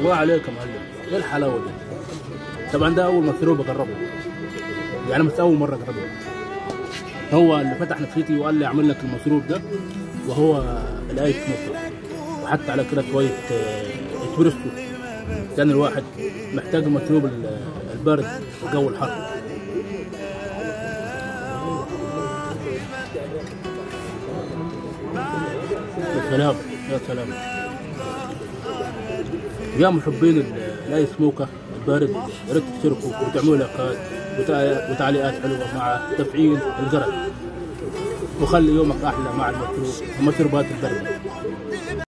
الله عليك يا معلم ايه الحلاوه دي طبعا ده اول مشروب اجربه يعني مش اول مره اجربه هو اللي فتح نفسيتي وقال لي اعمل لك المشروب ده وهو الايس موكا وحط عليه كده شويه آه، اسبريسو كان الواحد محتاج المشروب ال- البارد في الجو الحر يا سلام يا سلام يا محبين ال- الايس موكا البارد يا ريت تشتركوا وتعملوا لايكات وتع- وتعليقات حلوه مع تفعيل الجرس وخلي يومك احلى مع المشروب المشروبات البارده